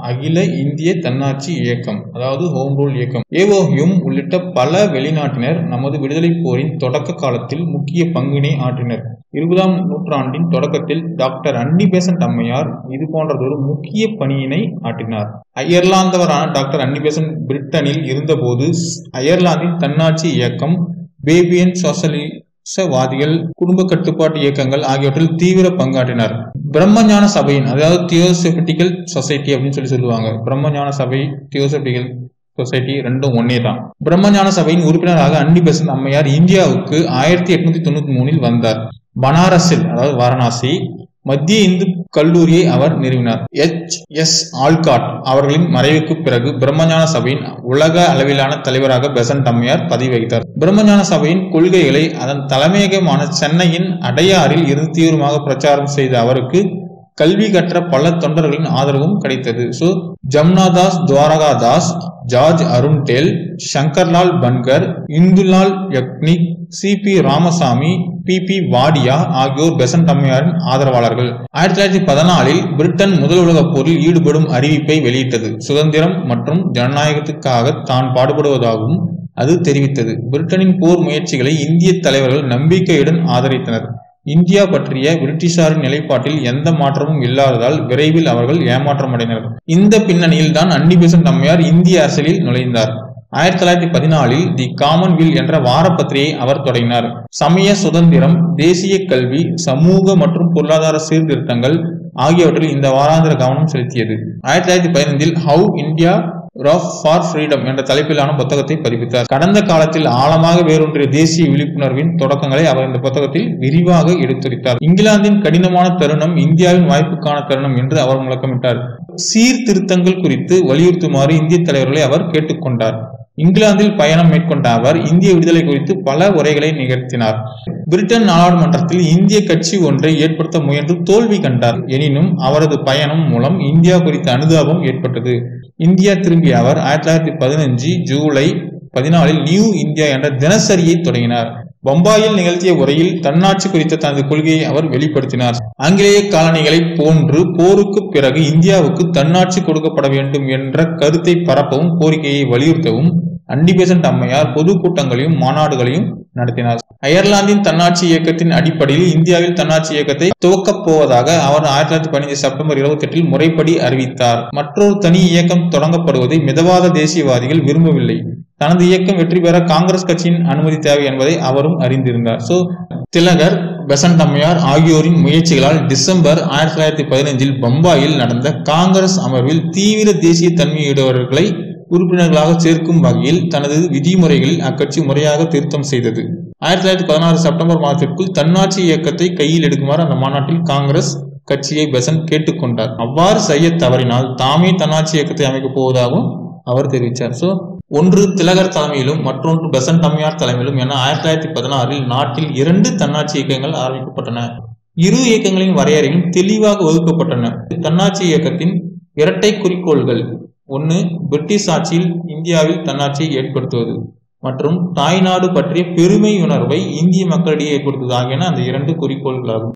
அகில இந்திய தன்னாட்சி இயக்கம் அதாவது ஹோம் ரூல் இயக்கம் ஏஓஹியும் உள்ளிட்ட பல வெளிநாட்டினர் நமது விடுதலைப் போரின் தொடக்க காலத்தில் முக்கிய பங்கினை ஆற்றினர் இருபதாம் நூற்றாண்டின் தொடக்கத்தில் டாக்டர் அன்னி பெசன்ட் அம்மையார் இது போன்றதொரு முக்கிய பணியினை ஆற்றினார் அயர்லாந்தவரான டாக்டர் அன்னி பெசன்ட் பிரிட்டனில் இருந்தபோது அயர்லாந்தின் தன்னாட்சி இயக்கம் பேபியன் சோசலிசவாதிகள் குடும்ப கட்டுப்பாட்டு இயக்கங்கள் ஆகியவற்றில் தீவிர பங்காற்றினார் பிரம்மஞான சபையின் அதாவது தியோசெபிட்டிக்கல் சொசைட்டி அப்படின்னு சொல்லி சொல்லுவாங்க பிரம்மஞான சபை தியோசெபிட்டிக்கல் சொசைட்டி ரெண்டும் ஒன்னே தான் பிரம்மஞான சபையின் உறுப்பினராக அன்னி பெசன்ட் அம்மையார் இந்தியாவுக்கு ஆயிரத்தி எட்நூத்தி தொண்ணூத்தி மூணில் வந்தார் பனாரஸில் அதாவது வாரணாசி மத்திய இந்து கல்லூரியை அவர் நிறுவினார் எச் எஸ் ஆல்காட் அவர்களின் மறைவுக்கு பிறகு பிரம்மஞான சபையின் உலக அளவிலான தலைவராக பெசன்ட் அம்மையார் பதவி வகித்தார் பிரம்மஞான சபையின் கொள்கைகளை அதன் தலைமையகமான சென்னையின் அடையாறில் இருந்து தீவிரமாக பிரச்சாரம் செய்த அவருக்கு கல்வி கற்ற பல தொண்டர்களின் ஆதரவும் கிடைத்தது சோ Jamnadas Dwarkadas George Arundale Shankarlal Banker Indulal Yagnik C P Ramaswamy B P Wadia ஆகியோர் பெசன்ட் அம்மையாரின் ஆதரவாளர்கள் ஆயிரத்தி தொள்ளாயிரத்தி பதினாலில் பிரிட்டன் முதல் உலகப் போரில் ஈடுபடும் அறிவிப்பை வெளியிட்டது சுதந்திரம் மற்றும் ஜனநாயகத்துக்காக தான் பாடுபடுவதாகவும் அது தெரிவித்தது பிரிட்டனின் போர் முயற்சிகளை இந்திய தலைவர்கள் நம்பிக்கையுடன் ஆதரித்தனர் இந்தியா பற்றிய பிரிட்டிஷாரின் நிலைப்பாட்டில் எந்த மாற்றமும் இல்லாததால் விரைவில் அவர்கள் ஏமாற்றமடைந்தனர் இந்த பின்னணியில் தான் அன்னி பெசன்ட் அம்மையார் இந்திய அரசியலில் நுழைந்தார் ஆயிரத்தி தொள்ளாயிரத்தி பதினாலில் தி காமன்வில் என்ற வாரப்பத்திரிகை அவர் தொடங்கினார் சமய சுதந்திரம் தேசிய கல்வி சமூக மற்றும் பொருளாதார சீர்திருத்தங்கள் ஆகியவற்றில் இந்த வாராந்திர கவனம் செலுத்தியது ஆயிரத்தி தொள்ளாயிரத்தி பதினைந்தில் how India wrought for freedom என்ற தலைப்பிலான புத்தகத்தை பதிப்பித்தார் கடந்த காலத்தில் ஆழமாக வேரூன்றிய தேசிய விழிப்புணர்வின் தொடக்கங்களை அவர் இந்த புத்தகத்தில் விரிவாக எடுத்துரைத்தார் இங்கிலாந்தின் கடினமான தருணம் இந்தியாவின் வாய்ப்புக்கான தருணம் என்று அவர் முழக்கமிட்டார் சீர்திருத்தங்கள் குறித்து வலியுறுத்துமாறு இந்திய தலைவர்களை அவர் கேட்டுக்கொண்டார் இங்கிலாந்தில் பயணம் மேற்கொண்ட அவர் இந்திய விடுதலை குறித்து பல உரைகளை நிகழ்த்தினார் பிரிட்டன் நாடாளுமன்றத்தில் இந்திய கட்சி ஒன்றை ஏற்படுத்த முயன்று தோல்வி கண்டார் எனினும் அவரது பயணம் மூலம் இந்தியா குறித்த அனுதாபம் ஏற்பட்டது இந்தியா திரும்பிய அவர் ஆயிரத்தி தொள்ளாயிரத்தி பதினஞ்சு ஜூலை பதினாலில் நியூ இந்தியா என்ற தினசரியை தொடங்கினார் பம்பாயில் நிகழ்த்திய உரையில் தன்னாட்சி குறித்த தனது கொள்கையை அவர் வெளிப்படுத்தினார் ஆங்கிலேய காலனிகளை போன்று போருக்கு பிறகு இந்தியாவுக்கு தன்னாட்சி கொடுக்கப்பட வேண்டும் என்ற கருத்தை பரப்பவும் கோரிக்கையை வலியுறுத்தவும் அண்டி பெசன்ட் அம்மையார் பொதுக்கூட்டங்களையும் மாநாடுகளையும் நடத்தினார் அயர்லாந்தின் தன்னாட்சி இயக்கத்தின் அடிப்படையில் இந்தியாவில் தன்னாட்சி இயக்கத்தை துவக்கப் போவதாக அவர் ஆயிரத்தி தொள்ளாயிரத்தி பதினைந்து செப்டம்பர் இருபத்தி எட்டில் முறைப்படி அறிவித்தார் மற்றொரு தனி இயக்கம் தொடங்கப்படுவதை மிதவாத தேசியவாதிகள் விரும்பவில்லை தனது இயக்கம் வெற்றி பெற காங்கிரஸ் கட்சியின் அனுமதி தேவை என்பதை அவரும் அறிந்திருந்தார் சோ திலகர் பெசன்ட் அம்மையார் ஆகியோரின் முயற்சிகளால் டிசம்பர் ஆயிரத்தி தொள்ளாயிரத்தி பதினைஞ்சில் பம்பாயில் நடந்த காங்கிரஸ் அமர்வில் தீவிர தேசிய தன்மையுடையவர்களை உறுப்பினர்களாக சேர்க்கும் வகையில் தனது விதிமுறைகளில் அக்கட்சி முறையாக திருத்தம் செய்தது ஆயிரத்தி தொள்ளாயிரத்தி பதினாறு செப்டம்பர் மாதத்திற்குள் தன்னாட்சி இயக்கத்தை கையில் எடுக்குமாறு அந்த மாநாட்டில் காங்கிரஸ் கட்சியை பெசன்ட் கேட்டுக்கொண்டார் அவ்வாறு செய்ய தவறினால் தாமே தன்னாட்சி இயக்கத்தை அமைக்கப் போவதாகவும் அவர் தெரிவித்தார் சோ ஒன்று திலகர் தலைமையிலும் மற்றொன்று பெசன்ட் அம்மையார் தலைமையிலும் என ஆயிரத்தி தொள்ளாயிரத்தி பதினாறில் நாட்டில் இரண்டு தன்னாட்சி இயக்கங்கள் ஆரம்பிக்கப்பட்டன இரு இயக்கங்களின் வரையறையும் தெளிவாக வகுக்கப்பட்டன தன்னாட்சி இயக்கத்தின் இரட்டை குறிக்கோள்கள் ஒன்று பிரிட்டிஷ் ஆட்சியில் இந்தியாவில் தன்னாட்சியை ஏற்படுத்துவது மற்றும் தாய்நாடு பற்றிய பெருமை உணர்வை இந்திய மக்களிடையே ஏற்படுத்துவது ஆகியன அந்த இரண்டு குறிக்கோள்களாகும்